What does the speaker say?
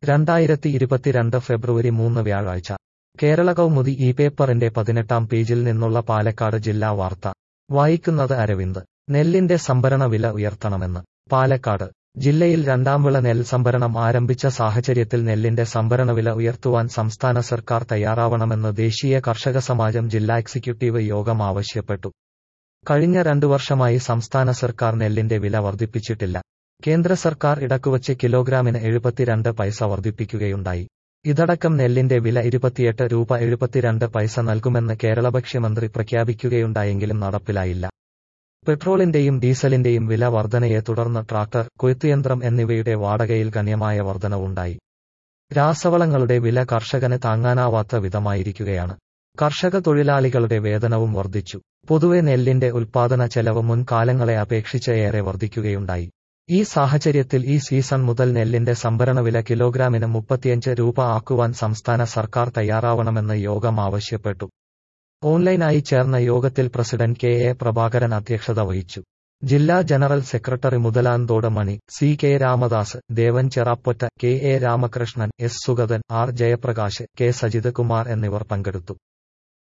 രണ്ടായിരത്തി ഇരുപത്തിരണ്ട് ഫെബ്രുവരി മൂന്ന് വ്യാഴാഴ്ച കേരള കൗമുദി ഈ പേപ്പറിന്റെ പതിനെട്ടാം പേജിൽ നിന്നുള്ള പാലക്കാട് ജില്ലാ വാർത്ത വായിക്കുന്നത് അരവിന്ദ് നെല്ലിന്റെ സംഭരണ വില ഉയർത്തണമെന്ന് പാലക്കാട് ജില്ലയിൽ രണ്ടാം വിള നെൽ സംഭരണം ആരംഭിച്ച സാഹചര്യത്തിൽ നെല്ലിന്റെ സംഭരണ വില ഉയർത്തുവാൻ സംസ്ഥാന സർക്കാർ തയ്യാറാവണമെന്ന് ദേശീയ കർഷക സമാജം ജില്ലാ എക്സിക്യൂട്ടീവ് യോഗം ആവശ്യപ്പെട്ടു കഴിഞ്ഞ രണ്ടു വർഷമായി സംസ്ഥാന സർക്കാർ നെല്ലിന്റെ വില വർദ്ധിപ്പിച്ചിട്ടില്ല കേന്ദ്ര സർക്കാർ ഇടക്കുവച്ച് കിലോഗ്രാമിന് എഴുപത്തിരണ്ട് പൈസ വർദ്ധിപ്പിക്കുകയുണ്ടായി ഇതടക്കം നെല്ലിന്റെ വില ഇരുപത്തിയെട്ട് രൂപ എഴുപത്തിരണ്ട് പൈസ നൽകുമെന്ന് കേരള ഭക്ഷ്യമന്ത്രി പ്രഖ്യാപിക്കുകയുണ്ടായെങ്കിലും നടപ്പിലായില്ല പെട്രോളിന്റെയും ഡീസലിന്റെയും വില വർധനയെ തുടർന്ന് ട്രാക്ടർ കൊയ്ത്തുയന്ത്രം എന്നിവയുടെ വാടകയിൽ ഗണ്യമായ വർധനവുണ്ടായി രാസവളങ്ങളുടെ വില കർഷകന് താങ്ങാനാവാത്ത വിധമായിരിക്കുകയാണ് കർഷക തൊഴിലാളികളുടെ വേതനവും വർദ്ധിച്ചു പൊതുവെ നെല്ലിന്റെ ഉൽപാദന ചെലവ് മുൻകാലങ്ങളെ അപേക്ഷിച്ച് ഏറെ വർദ്ധിക്കുകയുണ്ടായി ഈ സാഹചര്യത്തിൽ ഈ സീസൺ മുതൽ നെല്ലിന്റെ സംഭരണ വില കിലോഗ്രാമിന് മുപ്പത്തിയഞ്ച് രൂപ ആക്കുവാൻ സംസ്ഥാന സർക്കാർ തയ്യാറാവണമെന്ന് യോഗം ആവശ്യപ്പെട്ടു ഓൺലൈനായി ചേർന്ന യോഗത്തിൽ പ്രസിഡന്റ് കെ എ പ്രഭാകരൻ അധ്യക്ഷത വഹിച്ചു ജില്ലാ general secretary Muthalanthode Mani C K Ramadas Devan Cherapotta K A Ramakrishnan S Sugathan R Jayaprakash K Sajith Kumar എന്നിവർ പങ്കെടുത്തു